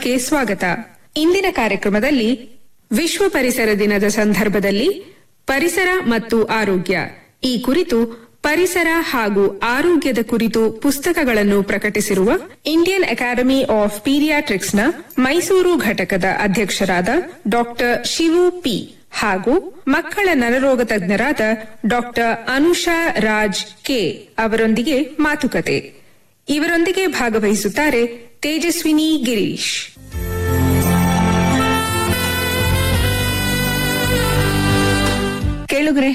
ಕಾರ್ಯಕ್ರಮಕ್ಕೆ ಸ್ವಾಗತ ಇಂದಿನ ಕಾರ್ಯಕ್ರಮದಲ್ಲಿ ವಿಶ್ವ ಪರಿಸರ ದಿನದ ಸಂದರ್ಭದಲ್ಲಿ ಪರಿಸರ ಮತ್ತು ಆರೋಗ್ಯ ಈ ಕುರಿತು ಪರಿಸರ ಹಾಗೂ ಆರೋಗ್ಯದ ಕುರಿತು ಪುಸ್ತಕಗಳನ್ನು ಪ್ರಕಟಿಸಿರುವ ಇಂಡಿಯನ್ ಅಕಾಡೆಮಿ ಆಫ್ ಪೀರಿಯಾಟ್ರಿಕ್ಸ್ನ ಮೈಸೂರು ಘಟಕದ ಅಧ್ಯಕ್ಷರಾದ ಡಾಕ್ಟರ್ ಶಿವು ಪಿ ಹಾಗೂ ಮಕ್ಕಳ ನರರೋಗ ತಜ್ಞರಾದ ಡಾಕ್ಟರ್ ಅನುಷಾ ರಾಜ್ ಕೆ ಅವರೊಂದಿಗೆ ಮಾತುಕತೆ ಇವರೊಂದಿಗೆ ಭಾಗವಹಿಸುತ್ತಾರೆ ತೇಜಸ್ವಿನಿ ಗಿರೀಶ್ ಕೇಳುಗ್ರೆ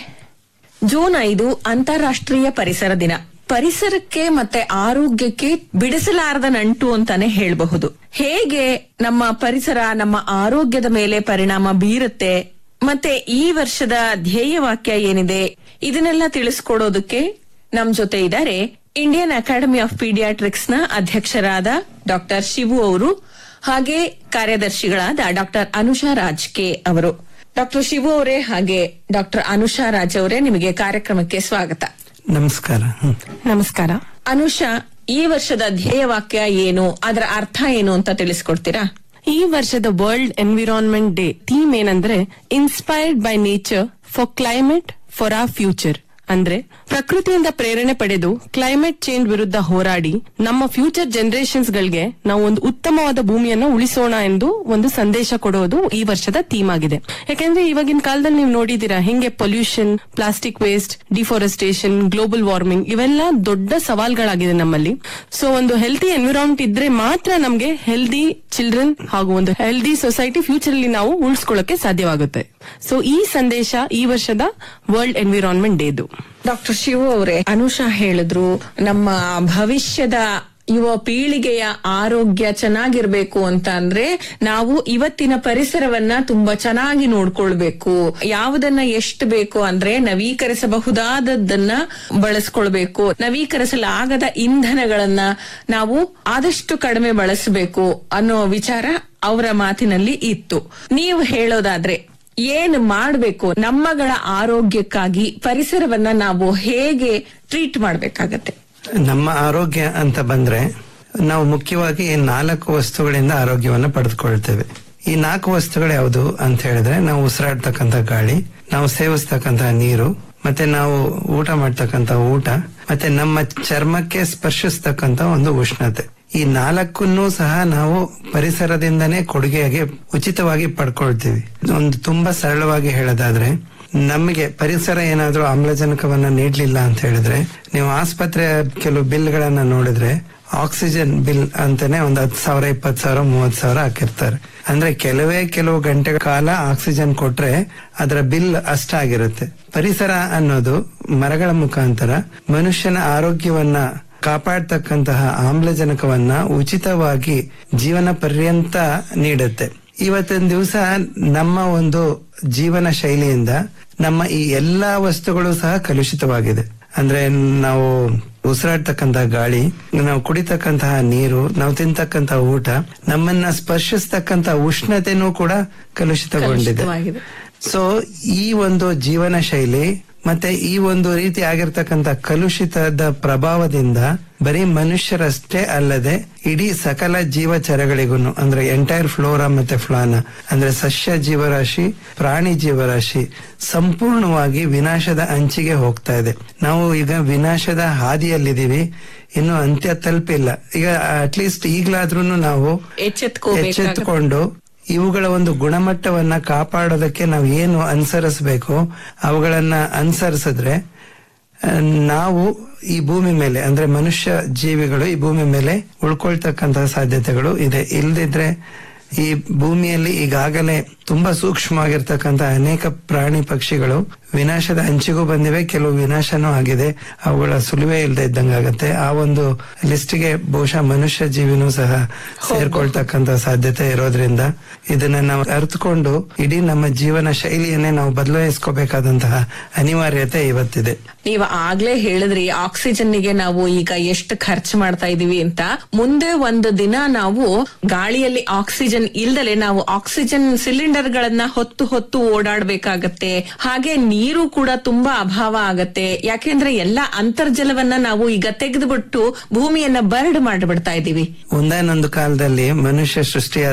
ಜೂನ್ ಐದು ಅಂತಾರಾಷ್ಟ್ರೀಯ ಪರಿಸರ ದಿನ ಪರಿಸರಕ್ಕೆ ಮತ್ತೆ ಆರೋಗ್ಯಕ್ಕೆ ಬಿಡಿಸಲಾರದ ನಂಟು ಅಂತಾನೆ ಹೇಳಬಹುದು ಹೇಗೆ ನಮ್ಮ ಪರಿಸರ ನಮ್ಮ ಆರೋಗ್ಯದ ಮೇಲೆ ಪರಿಣಾಮ ಬೀರುತ್ತೆ ಮತ್ತೆ ಈ ವರ್ಷದ ಧ್ಯೇಯವಾಕ್ಯ ಏನಿದೆ ಇದನ್ನೆಲ್ಲ ತಿಳಿಸ್ಕೊಡೋದಕ್ಕೆ ನಮ್ ಜೊತೆ ಇದ್ದಾರೆ ಇಂಡಿಯನ್ ಅಕಾಡೆಮಿ ಆಫ್ ಪೀಡಿಯಾಟ್ರಿಕ್ಸ್ ನ ಅಧ್ಯಕ್ಷರಾದ ಡಾಕ್ಟರ್ ಶಿವು ಅವರು ಹಾಗೆ ಕಾರ್ಯದರ್ಶಿಗಳಾದ ಡಾಕ್ಟರ್ ಅನುಷಾ ರಾಜ್ ಕೆ ಅವರು ಡಾಕ್ಟರ್ ಶಿವು ಅವರೇ ಹಾಗೆ ಡಾಕ್ಟರ್ ಅನುಷಾ ರಾಜ್ ಅವರೇ ನಿಮಗೆ ಕಾರ್ಯಕ್ರಮಕ್ಕೆ ಸ್ವಾಗತ ನಮಸ್ಕಾರ ಹ್ಮ್. ನಮಸ್ಕಾರ ಅನುಷಾ ಈ ವರ್ಷದ ಧ್ಯೇಯವಾಕ್ಯ ಏನು ಅದರ ಅರ್ಥ ಏನು ಅಂತ ತಿಳಿಸ್ಕೊಡ್ತೀರಾ ಈ ವರ್ಷದ ವರ್ಲ್ಡ್ ಎನ್ವಿರಾನ್ಮೆಂಟ್ ಡೇ ಥೀಮ್ ಏನಂದ್ರೆ inspired by nature for climate for our future ಅಂದ್ರೆ ಪ್ರಕೃತಿಯಿಂದ ಪ್ರೇರಣೆ ಪಡೆದು ಕ್ಲೈಮೇಟ್ ಚೇಂಜ್ ವಿರುದ್ಧ ಹೋರಾಡಿ ನಮ್ಮ ಫ್ಯೂಚರ್ ಜನರೇಷನ್ಸ್ ಗಳಿಗೆ ನಾವು ಒಂದು ಉತ್ತಮವಾದ ಭೂಮಿಯನ್ನ ಉಳಿಸೋಣ ಎಂದು ಒಂದು ಸಂದೇಶ ಕೊಡೋದು ಈ ವರ್ಷದ ಥೀಮ್ ಆಗಿದೆ ಯಾಕೆಂದ್ರೆ ಇವಾಗಿನ ಕಾಲದಲ್ಲಿ ನೀವು ನೋಡಿದೀರಾ ಹಿಂಗೆ pollution plastic waste deforestation global warming ಇವೆಲ್ಲ ದೊಡ್ಡ ಸವಾಲ್ಗಳಾಗಿದೆ ನಮ್ಮಲ್ಲಿ ಸೊ ಒಂದು ಹೆಲ್ತಿ ಎನ್ವಿರಾನ್ಮೆಂಟ್ ಇದ್ರೆ ಮಾತ್ರ ನಮ್ಗೆ ಹೆಲ್ದಿ ಚಿಲ್ಡ್ರನ್ ಹಾಗೂ ಒಂದು ಹೆಲ್ದಿ ಸೊಸೈಟಿ ಫ್ಯೂಚರ್ ಅಲ್ಲಿ ನಾವು ಉಳಿಸ್ಕೊಳ್ಳೋಕೆ ಸಾಧ್ಯವಾಗುತ್ತೆ ಸೊ ಈ ಸಂದೇಶ ಈ ವರ್ಷದ ವರ್ಲ್ಡ್ ಎನ್ವಿರಾನ್ಮೆಂಟ್ ಡೇದು ಡಾಕ್ಟರ್ ಶಿವು ಅವರೇ ಅನುಷಾ ಹೇಳಿದ್ರು ನಮ್ಮ ಭವಿಷ್ಯದ ಯುವ ಪೀಳಿಗೆಯ ಆರೋಗ್ಯ ಚೆನ್ನಾಗಿರ್ಬೇಕು ಅಂತ ಅಂದ್ರೆ ನಾವು ಇವತ್ತಿನ ಪರಿಸರವನ್ನ ತುಂಬಾ ಚೆನ್ನಾಗಿ ನೋಡ್ಕೊಳ್ಬೇಕು ಯಾವುದನ್ನ ಎಷ್ಟು ಬೇಕು ಅಂದ್ರೆ ನವೀಕರಿಸಬಹುದಾದದ್ದನ್ನ ಬಳಸ್ಕೊಳ್ಬೇಕು ನವೀಕರಿಸಲಾಗದ ಇಂಧನಗಳನ್ನ ನಾವು ಆದಷ್ಟು ಕಡಿಮೆ ಬಳಸಬೇಕು ಅನ್ನೋ ವಿಚಾರ ಅವರ ಮಾತಿನಲ್ಲಿ ಇತ್ತು ನೀವು ಹೇಳೋದಾದ್ರೆ ಏನು ಮಾಡಬೇಕು ನಮ್ಮಗಳ ಆರೋಗ್ಯಕ್ಕಾಗಿ ಪರಿಸರವನ್ನ ನಾವು ಹೇಗೆ ಟ್ರೀಟ್ ಮಾಡ್ಬೇಕಾಗತ್ತೆ ನಮ್ಮ ಆರೋಗ್ಯ ಅಂತ ಬಂದ್ರೆ ನಾವು ಮುಖ್ಯವಾಗಿ ಈ ನಾಲ್ಕು ವಸ್ತುಗಳಿಂದ ಆರೋಗ್ಯವನ್ನ ಪಡೆದುಕೊಳ್ತೇವೆ ಈ ನಾಲ್ಕು ವಸ್ತುಗಳು ಯಾವುದು ಅಂತ ಹೇಳಿದ್ರೆ ನಾವು ಉಸಿರಾಡ್ತಕ್ಕಂಥ ಗಾಳಿ ನಾವು ಸೇವಿಸ್ತಕ್ಕಂಥ ನೀರು ಮತ್ತೆ ನಾವು ಊಟ ಮಾಡ್ತಕ್ಕಂಥ ಊಟ ಮತ್ತೆ ನಮ್ಮ ಚರ್ಮಕ್ಕೆ ಸ್ಪರ್ಶಿಸ್ತಕ್ಕಂಥ ಒಂದು ಉಷ್ಣತೆ ಈ ನಾಲ್ಕನ್ನೂ ಸಹ ನಾವು ಪರಿಸರದಿಂದನೇ ಕೊಡುಗೆಯಾಗಿ ಉಚಿತವಾಗಿ ಪಡ್ಕೊಳ್ತೀವಿ ಒಂದು ತುಂಬಾ ಸರಳವಾಗಿ ಹೇಳೋದಾದ್ರೆ ನಮಗೆ ಪರಿಸರ ಏನಾದ್ರೂ ಆಮ್ಲಜನಕವನ್ನ ನೀಡ್ಲಿಲ್ಲ ಅಂತ ಹೇಳಿದ್ರೆ ನೀವು ಆಸ್ಪತ್ರೆಯ ಕೆಲವು ಬಿಲ್ಗಳನ್ನ ನೋಡಿದ್ರೆ ಆಕ್ಸಿಜನ್ ಬಿಲ್ ಅಂತಾನೆ ಒಂದು ಹತ್ತು ಸಾವಿರ ಇಪ್ಪತ್ತು ಸಾವಿರ ಮೂವತ್ ಸಾವಿರ ಹಾಕಿರ್ತಾರೆ ಅಂದ್ರೆ ಕೆಲವೇ ಕೆಲವು ಗಂಟೆಗಳ ಕಾಲ ಆಕ್ಸಿಜನ್ ಕೊಟ್ರೆ ಅದರ ಬಿಲ್ ಅಷ್ಟಾಗಿರುತ್ತೆ ಪರಿಸರ ಅನ್ನೋದು ಮರಗಳ ಮುಖಾಂತರ ಮನುಷ್ಯನ ಆರೋಗ್ಯವನ್ನ ಕಾಪಾಡ್ತಕ್ಕಂತಹ ಆಮ್ಲಜನಕವನ್ನ ಉಚಿತವಾಗಿ ಜೀವನ ಪರ್ಯಂತ ನೀಡುತ್ತೆ ಇವತ್ತಿನ ದಿವಸ ನಮ್ಮ ಒಂದು ಜೀವನ ಶೈಲಿಯಿಂದ ನಮ್ಮ ಈ ಎಲ್ಲಾ ವಸ್ತುಗಳು ಸಹ ಕಲುಷಿತವಾಗಿದೆ ಅಂದ್ರೆ ನಾವು ಉಸಿರಾಡ್ತಕ್ಕಂತಹ ಗಾಳಿ ನಾವು ಕುಡಿತಕ್ಕಂತಹ ನೀರು ನಾವು ತಿಂತಕ್ಕಂತಹ ಊಟ ನಮ್ಮನ್ನ ಸ್ಪರ್ಶಿಸ್ತಕ್ಕಂತಹ ಉಷ್ಣತೆನೂ ಕೂಡ ಕಲುಷಿತಗೊಂಡಿದೆ ಕಲುಷಿತವಾಗಿದೆ. ಸೊ ಈ ಒಂದು ಜೀವನ ಶೈಲಿ ಮತ್ತೆ ಈ ಒಂದು ರೀತಿ ಆಗಿರ್ತಕ್ಕಂಥ ಕಲುಷಿತದ ಪ್ರಭಾವದಿಂದ ಬರೀ ಮನುಷ್ಯರಷ್ಟೇ ಅಲ್ಲದೆ ಇಡೀ ಸಕಲ ಜೀವಚರಗಳಿಗೂ ಅಂದ್ರೆ ಎಂಟೈರ್ ಫ್ಲೋರಾ ಮತ್ತೆ ಫ್ಲಾನ ಅಂದ್ರೆ ಸಸ್ಯ ಜೀವರಾಶಿ ಪ್ರಾಣಿ ಜೀವರಾಶಿ ಸಂಪೂರ್ಣವಾಗಿ ವಿನಾಶದ ಅಂಚಿಗೆ ಹೋಗ್ತಾ ಇದೆ ನಾವು ಈಗ ವಿನಾಶದ ಹಾದಿಯಲ್ಲಿದ್ದೀವಿ ಇನ್ನು ಅಂತ್ಯ ತಲುಪಿಲ್ಲ ಈಗ ಅಟ್ಲೀಸ್ಟ್ ಈಗ್ಲಾದ್ರೂ ನಾವು ಎಚ್ಚೆತ್ಕೋಬೇಕಾಗತ್ತೆ. ಎಚ್ಚೆತ್ತುಕೊಂಡು ಇವುಗಳ ಒಂದು ಗುಣಮಟ್ಟವನ್ನ ಕಾಪಾಡೋದಕ್ಕೆ ನಾವು ಏನು ಅನುಸರಿಸಬೇಕು ಅವುಗಳನ್ನ ಅನುಸರಿಸಿದ್ರೆ ಆ, ನಾವು ಈ ಭೂಮಿ ಮೇಲೆ ಅಂದ್ರೆ ಮನುಷ್ಯ ಜೀವಿಗಳು ಈ ಭೂಮಿ ಮೇಲೆ ಉಳ್ಕೊಳ್ತಕ್ಕಂತಹ ಸಾಧ್ಯತೆಗಳು ಇದೆ ಇಲ್ದಿದ್ರೆ ಈ ಭೂಮಿಯಲ್ಲಿ ಈಗಾಗಲೇ ತುಂಬಾ ಸೂಕ್ಷ್ಮವಾಗಿರ್ತಕ್ಕಂಥ ಅನೇಕ ಪ್ರಾಣಿ ಪಕ್ಷಿಗಳು ವಿನಾಶದ ಅಂಚಿಗೂ ಬಂದಿವೆ ಕೆಲವು ವಿನಾಶನೂ ಆಗಿದೆ ಅವುಗಳ ಸುಳಿವೇ ಇಲ್ಲದೆ ಇದ್ದಂಗಾಗತ್ತೆ ಆ ಒಂದು ಲಿಸ್ಟ್ಗೆ ಬಹುಶಃ ಮನುಷ್ಯ ಜೀವಿನೂ ಸಹ ಸೇರ್ಕೊಳ್ತಕ್ಕಂತ ಸಾಧ್ಯತೆ ಇರೋದ್ರಿಂದ ಇದನ್ನ ನಾವು ಅರ್ಥಕೊಂಡು ಇಡೀ ನಮ್ಮ ಜೀವನ ಶೈಲಿಯನ್ನೇ ನಾವು ಬದಲಾಯಿಸ್ಕೋಬೇಕಾದಂತಹ ಅನಿವಾರ್ಯತೆ ಇವತ್ತಿದೆ ನೀವು ಆಗ್ಲೇ ಹೇಳಿದ್ರಿ ಆಕ್ಸಿಜನ್ನಿಗೆ ನಾವು ಈಗ ಎಷ್ಟು ಖರ್ಚು ಮಾಡ್ತಾ ಇದೀವಿ ಅಂತ ಮುಂದೆ ಒಂದು ದಿನ ನಾವು ಗಾಳಿಯಲ್ಲಿ ಆಕ್ಸಿಜನ್ ಇಲ್ದಲೆ ನಾವು ಆಕ್ಸಿಜನ್ ಸಿಲಿಂಡರ್ ಗಳನ್ನ ಹೊತ್ತು ಹೊತ್ತು ಓಡಾಡ್ಬೇಕಾಗತ್ತೆ ಹಾಗೆ ನೀರು ಕೂಡ ತುಂಬಾ ಅಭಾವ ಆಗತ್ತೆ ಯಾಕೆಂದ್ರೆ ಎಲ್ಲಾ ಅಂತರ್ಜಲವನ್ನ ನಾವು ಈಗ ತೆಗೆದುಬಿಟ್ಟು ಭೂಮಿಯನ್ನ ಬರಡ್ ಮಾಡಿಬಿಡ್ತಾ ಇದೀವಿ ಒಂದಾನೊಂದು ಕಾಲದಲ್ಲಿ ಮನುಷ್ಯ ಸೃಷ್ಟಿಯ